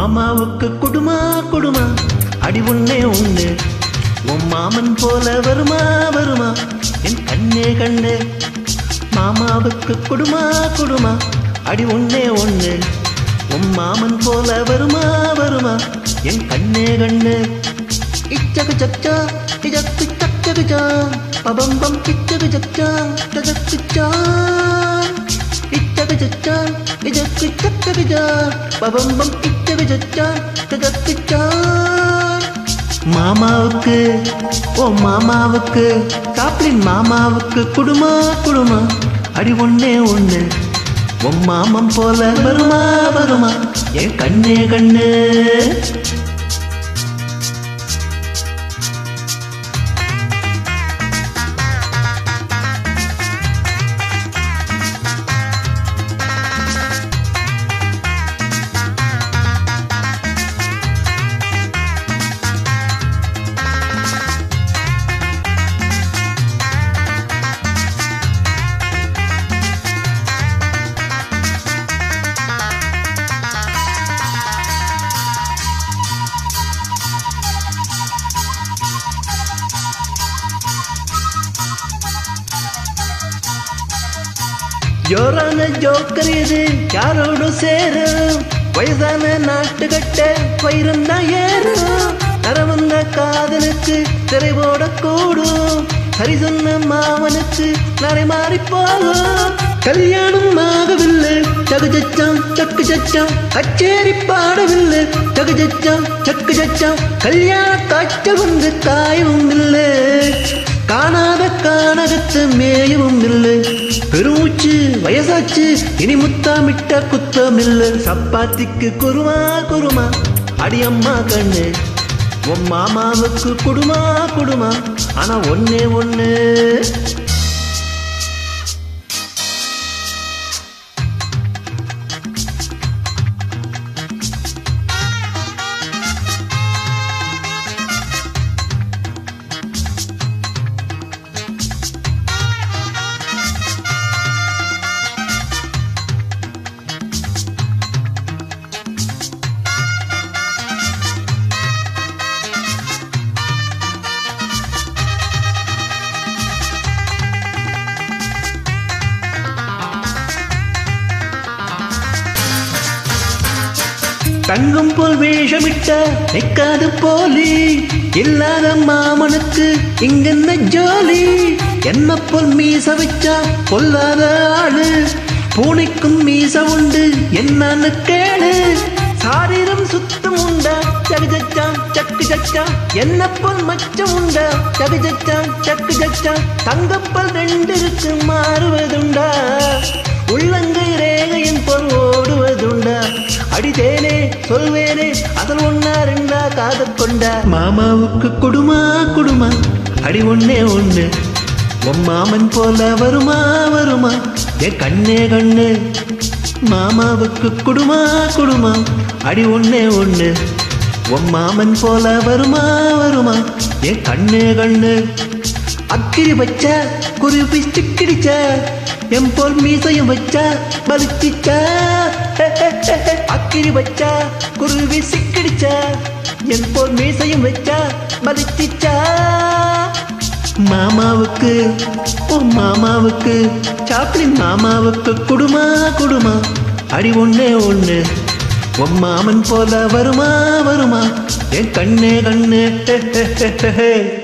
மாமாவுக்கு குடுமா குடுமா அடி ஒண்ணே ஒண்ணு உன் மாமன் போல வருமா வருமா என் கண்ணே கண்ணு மாமாவுக்கு குடுமா குடுமா அடி ஒண்ணே ஒண்ணு உன் மாமன் போல வருமா வருமா என் கண்ணே கண்ணு இச்சகு சச்சா இஜக்கு சச்சகுஜா பபம்பம் இச்சகு சச்சா தஜக்குச்சா இச்சகு சச்சா இஜக்கு சச்சகுஜா பபம்பம் இச்சகு சச்சா தஜக்குச்சா மாமாவுக்கு ஓ மாமாவுக்கு சாப்பிளின் மாமாவுக்கு குடுமா குடுமா அடி ஒண்ணே ஒண்ணு உன் மாமன் போல வருமா வருமா என் கண்ணே கண்ணு ஜோரான ஜோக்கர் இது யாரோடு சேரும் வயசான நாட்டுக்கட்ட வைரம் தான் ஏறும் நரவந்த காதலுக்கு திரை போடக்கூடும் ஹரி சொன்ன மாமனுக்கு நரை மாறி போகும் கல்யாணம் ஆகவில்லை சகு சச்சாம் சக்கு சச்சாம் கச்சேரி பாடவில்லை சகு சச்சாம் சக்கு சச்சாம் கல்யாண காய்ச்சல் வந்து காயவும் இல்லை காணாத கானகத்து மேயவும் இல்லை பெருமூச்சு வயசாச்சு இனி முத்தாமிட்ட குத்தம் இல்லை சப்பாத்திக்கு குருமா குருமா அடியம்மா கண்ணு உன் மாமாவுக்கு குடுமா குடுமா ஆனா ஒன்னே ஒண்ணு தங்கம் போல் வேஷமிட்ட நிக்காது போலி இல்லாத மாமனுக்கு இங்கென்ன ஜோலி என்ன போல் மீச வச்சா பொல்லாத ஆளு பூனைக்கும் மீச உண்டு என்னன்னு கேளு சாரீரம் சுத்தம் உண்டா சகுஜச்சாம் சக்கு சச்சாம் என்ன போல் மச்சம் உண்டா சகுஜச்சாம் சக்கு சச்சாம் தங்கப்பல் ரெண்டு இருக்கு மாறுவதுண்டா உள்ளங்கை ரேகையின் போல் ஓடுவதுண்டா அடிதேனே சொல்வேனே அதில் ஒன்னா ரெண்டா காதல் கொண்டா மாமாவுக்கு குடுமா குடுமா அடி ஒண்ணே ஒண்ணு உன் மாமன் போல வருமா வருமா என் கண்ணே கண்ணு மாமாவுக்கு குடுமா குடுமா அடி ஒண்ணே ஒண்ணு உன் மாமன் போல வருமா வருமா என் கண்ணே கண்ணு அக்கிரி வச்ச குருவி சிக்கிடிச்ச என் போல் மீசையும் வச்சா பலிச்சிச்சா அக்கிரி வச்சா குருவி சிக்கிடிச்சா என் போல் மீசையும் வச்சா பலிச்சிச்சா மாமாவுக்கு ஓ மாமாவுக்கு சாப்பிளின் மாமாவுக்கு குடுமா குடுமா அடி ஒண்ணே ஒண்ணு உன் மாமன் போல வருமா வருமா என் கண்ணே கண்ணே